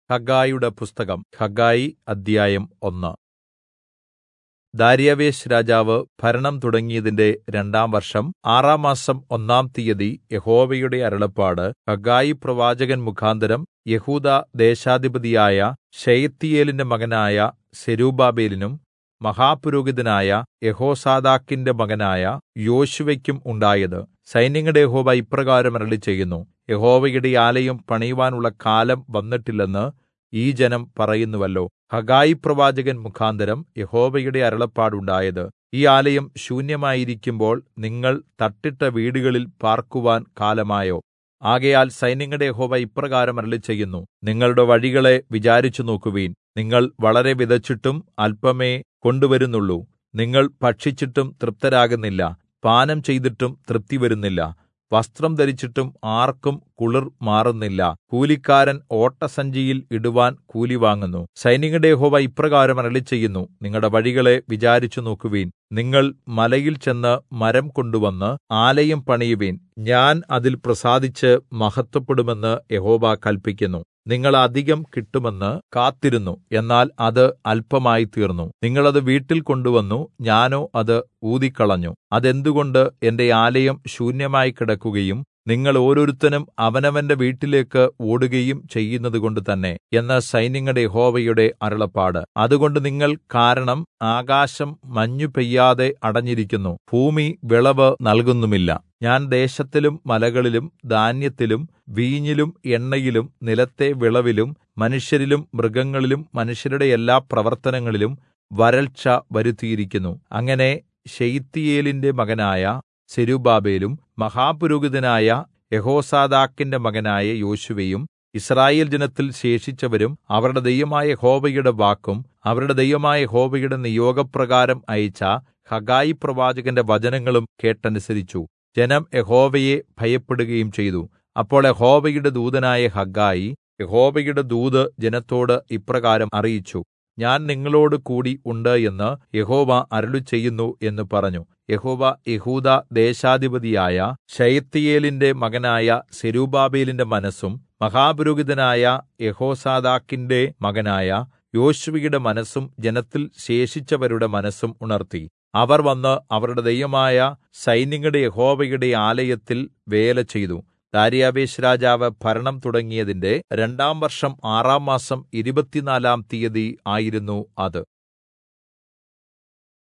ഹഗ്ഗായിയുടെ പുസ്തകം ഹഗ്ഗായി അദ്ധ്യായം ഒന്ന് ദാര്യാവേശ് രാജാവ് ഭരണം തുടങ്ങിയതിന്റെ രണ്ടാം വർഷം ആറാം മാസം ഒന്നാം തീയതി യഹോവയുടെ അരുളപ്പാട് ഹഗ്ഗായി പ്രവാചകൻ മുഖാന്തരം യെഹൂദാ ദേശാധിപതിയായ ശെയല്ത്തീയേലിന്റെ മകനായ സെരുബ്ബാബേലിനും മഹാപുരോഹിതനായ യെഹോസാദാക്കിന്റെ മകനായ യോശുവയ്ക്കും ഉണ്ടായത് സൈന്യങ്ങളുടെ യഹോവ ഇപ്രകാരം അരുളിച്ചെയ്യുന്നു യഹോവയുടെ ആലയം പണിയുവാനുള്ള കാലം വന്നിട്ടില്ലെന്ന് ഈ ജനം പറയുന്നുവല്ലോ ഹഗ്ഗായി പ്രവാചകൻ മുഖാന്തരം യഹോവയുടെ അരുളപ്പാടുണ്ടായത് ഈ ആലയം ശൂന്യമായിരിക്കുമ്പോൾ നിങ്ങൾ തട്ടിട്ട വീടുകളിൽ പാർക്കുവാൻ കാലമായോ ആകയാൽ സൈന്യങ്ങളുടെ യഹോവ ഇപ്രകാരം അരുളിച്ചെയ്യുന്നു നിങ്ങളുടെ വഴികളെ വിചാരിച്ചു നോക്കുവിൻ നിങ്ങൾ വളരെ വിതച്ചിട്ടും അല്പമേ കൊണ്ടുവരുന്നുള്ളൂ നിങ്ങൾ ഭക്ഷിച്ചിട്ടും തൃപ്തരാകുന്നില്ല പാനം ചെയ്തിട്ടും തൃപ്തി വരുന്നില്ല വസ്ത്രം ധരിച്ചിട്ടും ആർക്കും കുളിർ മാറുന്നില്ല കൂലിക്കാരൻ ഓട്ടസഞ്ചിയിൽ ഇടുവാൻ കൂലി വാങ്ങുന്നു സൈന്യങ്ങളുടെ യഹോവ ഇപ്രകാരം അരുളിച്ചെയ്യുന്നു നിങ്ങളുടെ വഴികളെ വിചാരിച്ചു നോക്കുവിൻ നിങ്ങൾ മലയിൽ ചെന്ന് മരം കൊണ്ടുവന്ന് ആലയം പണിയുവിൻ ഞാൻ അതിൽ പ്രസാദിച്ച് മഹത്വപ്പെടുമെന്ന് യഹോവ കല്പിക്കുന്നു നിങ്ങൾ അധികം കിട്ടുമെന്ന് കാത്തിരുന്നു എന്നാൽ അത് അല്പമായി തീർന്നു നിങ്ങൾ അത് വീട്ടിൽ കൊണ്ടുവന്നു ഞാനോ അത് ഊതിക്കളഞ്ഞു അതെന്തുകൊണ്ട് എന്റെ ആലയം ശൂന്യമായി കിടക്കുകയും നിങ്ങൾ ഓരോരുത്തനും അവനവന്റെ വീട്ടിലേക്ക് ഓടുകയും ചെയ്യുന്നതുകൊണ്ട് തന്നെ എന്ന് സൈന്യങ്ങളുടെ യഹോവയുടെ അരുളപ്പാട് അതുകൊണ്ട് നിങ്ങൾ കാരണം ആകാശം മഞ്ഞു പെയ്യാതെ അടഞ്ഞിരിക്കുന്നു ഭൂമി വിളവ് നൽകുന്നുമില്ല ഞാൻ ദേശത്തിലും മലകളിലും ധാന്യത്തിലും വീഞ്ഞിലും എണ്ണയിലും നിലത്തെ വിളവിലും മനുഷ്യരിലും മൃഗങ്ങളിലും മനുഷ്യരുടെ എല്ലാ പ്രവർത്തനങ്ങളിലും വരൾച്ച വരുത്തിയിരിക്കുന്നു അങ്ങനെ ശെയല്ത്തീയേലിന്റെ മകനായ സെരുബ്ബാബേലും മഹാപുരോഹിതനായ യഹോസാദാക്കിന്റെ മകനായ യോശുവയും യിസ്രായേൽ ജനത്തിൽ ശേഷിച്ചവരും അവരുടെ ദൈവമായ യഹോവയുടെ വാക്കും അവരുടെ ദൈവമായ യഹോവയുടെ നിയോഗപ്രകാരം അയച്ച ഹഗ്ഗായി പ്രവാചകന്റെ വചനങ്ങളും കേട്ടനുസരിച്ചു ജനം യഹോവയെ ഭയപ്പെടുകയും ചെയ്തു അപ്പോൾ യഹോവയുടെ ദൂതനായ ഹഗ്ഗായി യഹോവയുടെ ദൂത് ജനത്തോട് ഇപ്രകാരം അറിയിച്ചു ഞാൻ നിങ്ങളോട് കൂടി ഉണ്ട് എന്ന് യഹോവ അരുളിച്ചെയ്യുന്നു എന്ന് പറഞ്ഞു യഹോവ യഹൂദാ ദേശാധിപതിയായ ശയല്ത്തീയേലിന്റെ മകനായ സെരുബ്ബാബേലിന്റെ മനസ്സും മഹാപുരോഹിതനായ യഹോസാദാക്കിന്റെ മകനായ യോശുവയുടെ മനസ്സും ജനത്തിൽ ശേഷിച്ചവരുടെ മനസ്സും ഉണർത്തി അവർ വന്ന് അവരുടെ ദൈവമായ സൈന്യങ്ങളുടെ യഹോവയുടെ ആലയത്തിൽ വേല ചെയ്തു ദാര്യാവേശ് രാജാവ് ഭരണം തുടങ്ങിയതിന്റെ രണ്ടാം വർഷം ആറാം മാസം ഇരുപത്തിനാലാം തീയതി ആയിരുന്നു അത്